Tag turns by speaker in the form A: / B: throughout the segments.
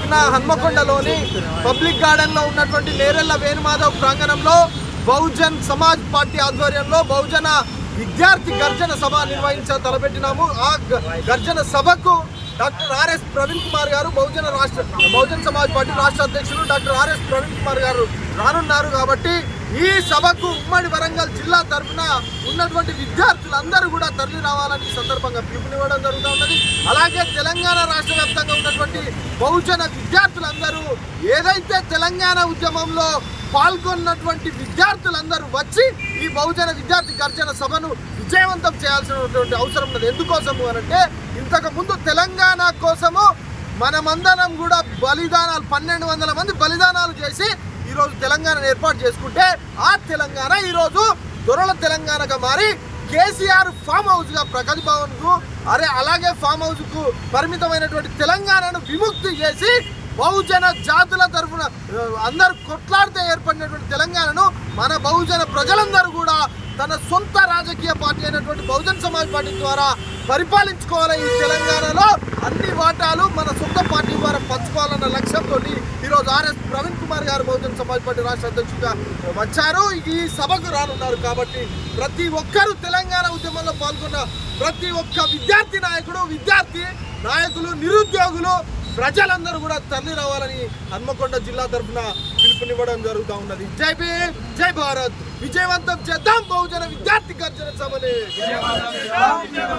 A: తేదీన హన్మకొండలోని public garden లో ఉన్నటువంటి నేరెళ్ల వేణుమాధవ్ ప్రాంగణంలో బహుజన్ సమాజ్ పార్టీ ఆధ్వర్యంలో బహుజన విద్యార్థి గర్జన సభ నిర్వహించ తలపెట్టినాము ఆ గ- గర్జన సభకు డాక్టర్ ఆర్ఎస్ ప్రవీణ్ కుమార్ గారు బహుజన రాష్ట్ర బహుజన్ సమాజ్ పార్టీ రాష్ట్ర అధ్యక్షులు డాక్టర్ ఆర్ఎస్ ప్రవీణ్ కుమార్ గారు రానున్నారు కాబట్టి ఈ సభకు ఉమ్మడి వరంగల్ జిల్లా తరఫున ఉన్నటువంటి విద్యార్థులందరూ కూడా తరలి రావాలని ఈ సందర్భంగా పిలుపునివ్వడం జరుగుతూ ఉన్నది అలాగే తెలంగాణ రాష్ట్ర వ్యాప్తంగా ఉన్నటువంటి బహుజన విద్యార్థులందరూ ఏదైతే తెలంగాణ ఉద్యమంలో పాల్గొన్నటువంటి విద్యార్థులందరూ వచ్చి ఈ బహుజన విద్యార్థి గర్జన సభను విజయవంతం చేయాల్సినటువంటి అవసరం ఉన్నది ఎందుకోసము అనంటే ఇంతకు ముందు తెలంగాణ కోసము మనమందరం కూడా బలిదానాలు పన్నెండు వందల మంది బలిదానాలు చేసి ఈరోజు తెలంగాణను ఏర్పాటు చేసుకుంటే ఆ తెలంగాణ ఈరోజు దొరల తెలంగాణగా మారి కేసీఆర్ ఫామ్ హౌస్ గా ప్రగతి భవన్ కు అరే అలాగే ఫామ్ హౌస్ కు పరిమితమైనటువంటి తెలంగాణను విముక్తి చేసి బహుజన జాతుల తరఫున ఆ, అందరూ కొట్లాడితే ఏర్పడినటువంటి తెలంగాణను మన బహుజన ప్రజలందరూ కూడా తన సొంత రాజకీయ పార్టీ అయినటువంటి బహుజన్ సమాజ్ పార్టీ ద్వారా పరిపాలించుకోవాలి ఈ తెలంగాణలో అన్ని వాటాలు మన సొంత పార్టీ ద్వారా పంచుకోవాలన్న లక్ష్యంతో ఈరోజు ఆర్ఎస్ ప్రవీణ్ కుమార్ గారు బహుజన్ సమాజ్ పార్టీ రాష్ట్ర అధ్యక్షుడిగా వచ్చారు ఈ సభకు రానున్నారు కాబట్టి ప్రతి ఒక్కరూ తెలంగాణ ఉద్యమంలో పాల్గొన్న ప్రతి ఒక్క విద్యార్థి నాయకుడు విద్యార్థి నాయకులు నిరుద్యోగులు ప్రజలందరూ కూడా తరలి రావాలని హన్మకొండ జిల్లా తరఫున పిలుపునివ్వడం జరుగుతూ ఉన్నది జై భీమ్ జై భారత్ విజయవంతం చేద్దాం బహుజన విద్యార్థి గర్జన సభని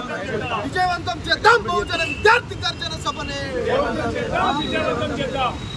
A: విజయవంతం చేద్దాం బహుజన విద్యార్థి గర్జన సభని
B: విజయవంతం చేద్దాం